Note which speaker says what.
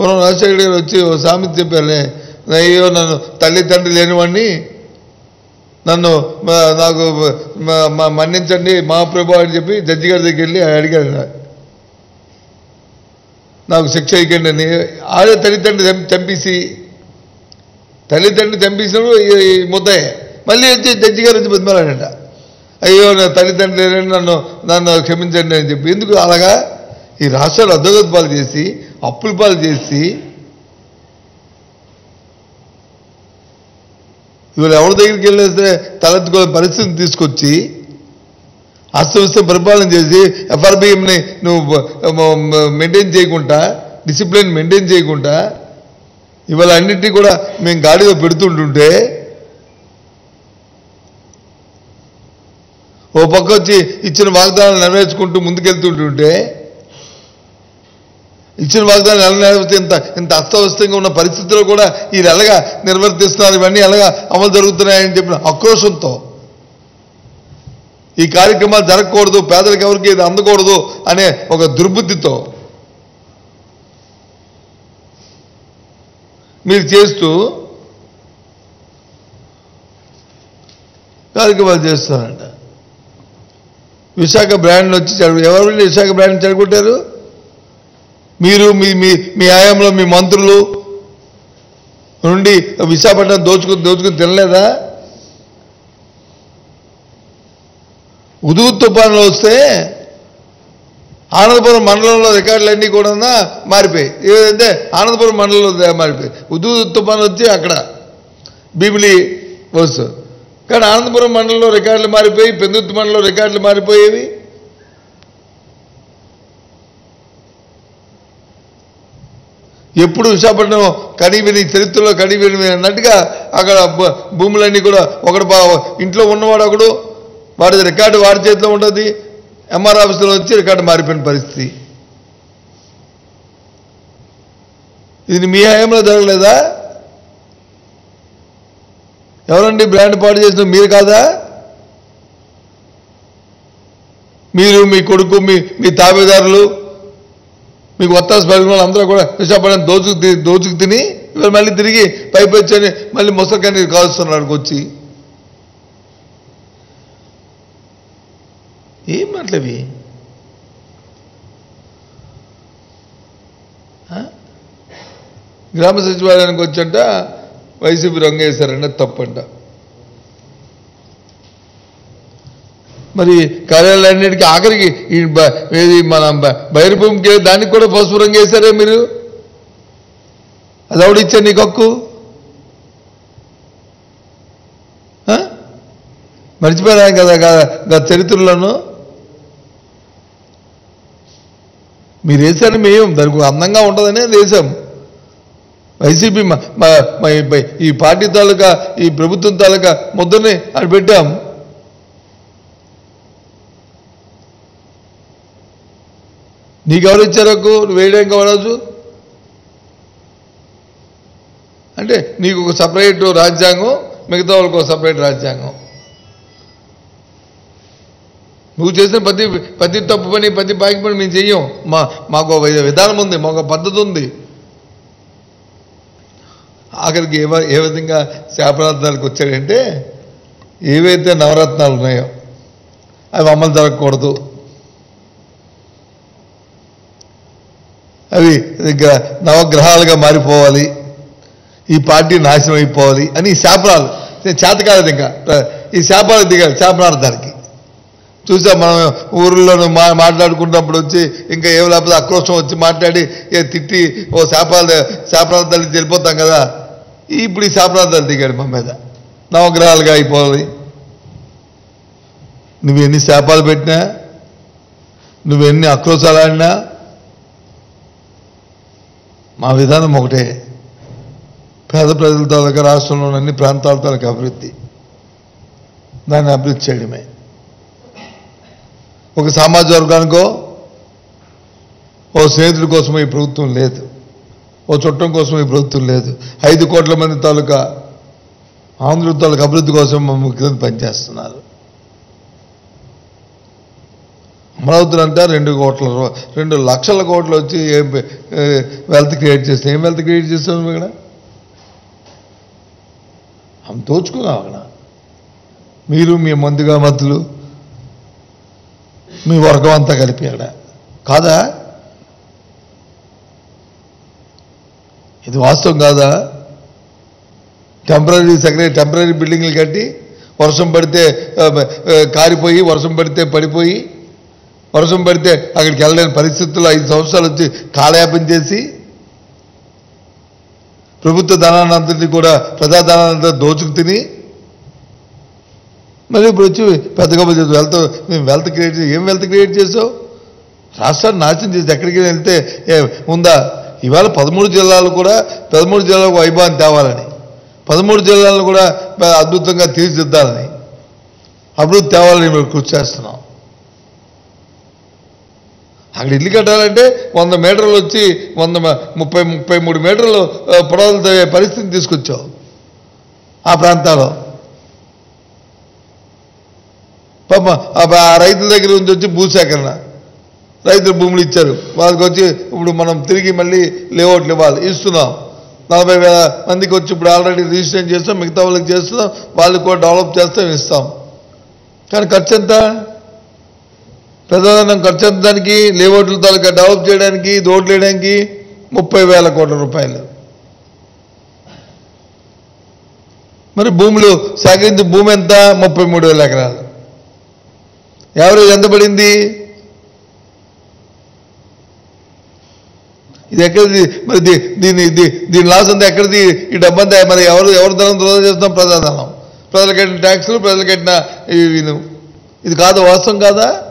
Speaker 1: పూర్వం రాజశేఖర గారు వచ్చి ఓ సామెత చెప్పారులే అయ్యో నన్ను తల్లి తండ్రి లేనివాడిని నన్ను మ- నాకు మ- మ- మన్నించండి మహాప్రభు అని చెప్పి జడ్జి గారి దగ్గరికి వెళ్ళి అడిగాడు నా- నాకు శిక్ష ఇవ్వకండి అని ఆడే తల్లిదండ్రి చం- చంపేసి తల్లిదండ్రులు చంపేసినప్పుడు ఈ- ఈ ముద్దయ్య మళ్ళీ వచ్చి జడ్జి గారు వచ్చి బతిమాలాడంట అయ్యో నా తల్లిదండ్రులు లేరని నన్ను నన్ను క్షమించండి అని చెప్పి ఎందుకు అలాగా ఈ రాష్ట్రాలు అద్దగతి పాలు చేసి అప్పుల పాలు చేసి ఇవాళ ఎవరి దగ్గరికి వెళ్ళేస్తే తలెత్తుకోని పరిస్థితిని తీసుకొచ్చి అస్తవ్యస్తం పరిపాలన చేసి ఎఫ్ఆర్బిఎంని నువ్వు మెయింటైన్ చేయకుండా డిసిప్లిన్ మెయింటైన్ చేయకుండా ఇవాళ అన్నింటినీ కూడా మేము గాడిలో పెడుతుంటుంటే ఓ పక్క వచ్చి ఇచ్చిన వాగ్దానాలు నెరవేర్చుకుంటూ ముందుకెళ్తుంటుంటే ఇచ్చిన వాగ్దానం ఎలా నెరవేర్చి ఇంత ఇంత అస్తవ్యస్తంగా ఉన్న పరిస్థితుల్లో కూడా వీళ్ళు ఎలాగా నిర్వర్తిస్తున్నారు ఇవన్నీ ఎలాగా అమలు జరుగుతున్నాయని చెప్పిన ఆక్రోషంతో ఈ కార్యక్రమాలు జరగకూడదు పేదలకు ఎవరికి ఇది అందకూడదు అనే ఒక దుర్బుద్ధితో మీరు చేస్తూ కార్యక్రమాలు చేస్తారంట విశాఖ బ్రాండ్ వచ్చి చెడు ఎవరు విశాఖ బ్రాండ్ చెడగొట్టారు మీరు మీ మీ మీ ఆయంలో మీ మంత్రులు నుండి విశాఖపట్నం దోచుకుని దోచుకుని తినలేదా ఉదుగు తుఫాన్లు వస్తే ఆనందపురం మండలంలో రికార్డులన్నీ కూడా మారిపోయాయి ఏదంటే ఆనందపురం మండలంలో దే- మారిపోయాయి ఉదుగు తుఫాన్ వచ్చి అక్కడ బీబిలి వస్తు కానీ ఆనందపురం మండలంలో రికార్డులు మారిపోయి పెందుర్తి మండలంలో రికార్డులు మారిపోయేవి ఎప్పుడు విశాఖపట్నం కడివిని చరిత్రలో కడివిని అన్నట్టుగా అక్కడ భూ- భూములన్నీ కూడా ఒకడు బా- ఇంట్లో ఉన్నవాడు ఒకడు వాడి రికార్డు వాడి చేతిలో ఉంటుంది ఎంఆర్ ఆఫీసులో వచ్చి రికార్డు మారిపోయిన పరిస్థితి ఇది మీ హయాంలో జరగలేదా ఎవరండి బ్రాండ్ పాడు చేసిన మీరు కాదా మీరు మీ కొడుకు మీ మీ తాబేదారులు మీకు ఒత్తాసు పలికిన వాళ్ళు అందరూ కూడా విశాఖపట్నం దోచుకు తి- దోచుకు తిని ఇవాళ మళ్ళీ తిరిగి పైపు వచ్చని మళ్ళీ ముసలికని కాలుస్తున్నారు వచ్చి ఏం మాటలవి ఆ? గ్రామ సచివాలయానికి వచ్చంట వైసీపీ రంగు వేశారంట తప్పంట మరి కార్యాలయాన్నిటికీ ఆఖరికి ఈ బ- ఏది మన బ- బైరభూమికి దానికి కూడా పసుపు రంగు వేశారే మీరు అది ఎవడిచ్చా నీకు హక్కు ఆ? మర్చిపోయాను కదా గా- గా చరిత్రలోను మీరు వేశారు మేము దానికి అందంగా ఉంటుందనే వేసాం వైసీపీ మ- మ- మ- మ- ఈ పార్టీ తాలూకా ఈ ప్రభుత్వం తాలూకా ముద్రని అక్కడ పెట్టాం నీకెవరు ఇచ్చారు హక్కు నువ్వు వేయడానికి కావచ్చు అంటే నీకు ఒక సపరేట్ రాజ్యాంగం మిగతా వాళ్ళకి ఒక సపరేట్ రాజ్యాంగం నువ్వు చేసిన ప్రతి ప్రతి తప్పు పని ప్రతి బాకి పని మేము చెయ్యం మా మాకు ఒక విధానం ఉంది మాకు ఒక పద్ధతి ఉంది ఆఖరికి ఏ వ- ఏ విధంగా శాపరార్థాలకు వచ్చాడంటే ఏవైతే నవరత్నాలు ఉన్నాయో అవి అమలు జరగకూడదు అవి గ్ర- నవగ్రహాలుగా మారిపోవాలి ఈ పార్టీ నాశనం అయిపోవాలి అని ఈ శాపనాలు చేత కాదు ఇంకా ఈ శాపాలు దిగారు శాపనార్థానికి చూసా మనం ఊర్లోనూ మా మాట్లాడుకున్నప్పుడు వచ్చి ఇంకా ఏం లేకపోతే ఆక్రోశం వచ్చి మాట్లాడి ఏ తిట్టి ఓ శాపాలు శాపనార్థాలు వెళ్ళిపోతాం కదా ఇప్పుడు ఈ శాపనార్థాలు దిగాడు మా మీద నవగ్రహాలుగా అయిపోవాలి నువ్వు ఎన్ని శాపాలు పెట్టినా నువ్వు ఎన్ని ఆక్రోశాలు ఆడినా మా విధానం ఒకటే పేద ప్రజల తాలూకా రాష్ట్రంలోని అన్ని ప్రాంతాల తాలూకా అభివృద్ధి దాన్ని అభివృద్ధి చేయడమే ఒక సామాజిక వర్గానికో ఓ స్నేహితుడి కోసం ఈ ప్రభుత్వం లేదు ఓ చుట్టం కోసం ఈ ప్రభుత్వం లేదు ఐదు కోట్ల మంది తాలూకా ఆంధ్ర తాలూకా అభివృద్ధి కోసం మా ముఖ్యమంత్రి పనిచేస్తున్నారు అమరావతి అంటే రెండు కోట్ల రూ- రెండు లక్షల కోట్లు వచ్చి ఏం వెల్త్ క్రియేట్ చేస్తాం ఏం వెల్త్ క్రియేట్ చేస్తాం నువ్వు ఇక్కడ ఆమె దోచుకున్నావు అక్కడ మీరు మీ మందుగా మత్తులు మీ వర్గం అంతా కలిపి అక్కడ కాదా ఇది వాస్తవం కాదా టెంపరీ సెక్రటరీ టెంపరీ బిల్డింగ్లు కట్టి వర్షం పడితే ఆ, ఆ, కారిపోయి వర్షం పడితే పడిపోయి వర్షం పడితే అక్కడికి వెళ్ళలేని పరిస్థితుల్లో ఐదు సంవత్సరాలు వచ్చి కాలయాపన చేసి ప్రభుత్వ ధనాన్ని అంతటిని కూడా ప్రజా ధనాన్ని అంతా దోచుకు తిని మరి ఇప్పుడు వచ్చి పెద్ద గొప్ప వెల్త్ మేము వెల్త్ క్రియేట్ చేసి ఏం వెల్త్ క్రియేట్ చేసావు రాష్ట్రాన్ని నాశనం చేసి ఎక్కడికి వెళ్తే ఏ, ఉందా ఇవాళ పదమూడు జిల్లాలు కూడా పదమూడు జిల్లాలకు వైభవం తేవాలని పదమూడు జిల్లాలను కూడా బ- అద్భుతంగా తీర్చిదిద్దాలని అభివృద్ధి తేవాలని మేము కృషి చేస్తున్నాం అక్కడ ఇల్లు కట్టాలంటే వంద మీటర్లు వచ్చి వంద మ- ముప్పై ముప్పై మూడు మీటర్లు ఆ, పొడవులు తవ్వే పరిస్థితి తీసుకొచ్చావు ఆ ప్రాంతాల్లో పాప ఆ బ- ఆ రైతుల దగ్గర నుంచి వచ్చి భూసేకరణ రైతులు భూములు ఇచ్చారు వాళ్ళకి వచ్చి ఇప్పుడు మనం తిరిగి మళ్ళీ లేఅవుట్లు ఇవ్వాలి ఇస్తున్నాం నలభై వేల మందికి వచ్చి ఇప్పుడు ఆల్రెడీ రిజిస్ట్రేషన్ చేస్తాం మిగతా వాళ్ళకి చేస్తున్నాం వాళ్ళకి కూడా డెవలప్ చేస్తాం ఇస్తాం కానీ ఖర్చు ఎంత ప్రధానం ఖర్చు ఎంత దానికి లేఅవుట్ల తాలూకా డెవలప్ చేయడానికి రోడ్లు వేయడానికి ముప్పై వేల కోట్ల రూపాయలు మరి భూములు సేకరించిన భూమి ఎంత ముప్పై మూడు వేల ఎకరాలు యావరేజ్ ఎంత పడింది ఇది ఎక్కడిది మరి దీ- దీని దీ- దీని లాస్ అంతా ఎక్కడిది ఈ డబ్బంతా మరి ఎవరు ఎవరి ధనం దృఢ చేస్తాం ప్రజాధనం ప్రజలు కట్టిన ట్యాక్సులు ప్రజలు కట్టిన ఇవి ఇది కాదు వాస్తవం కాదా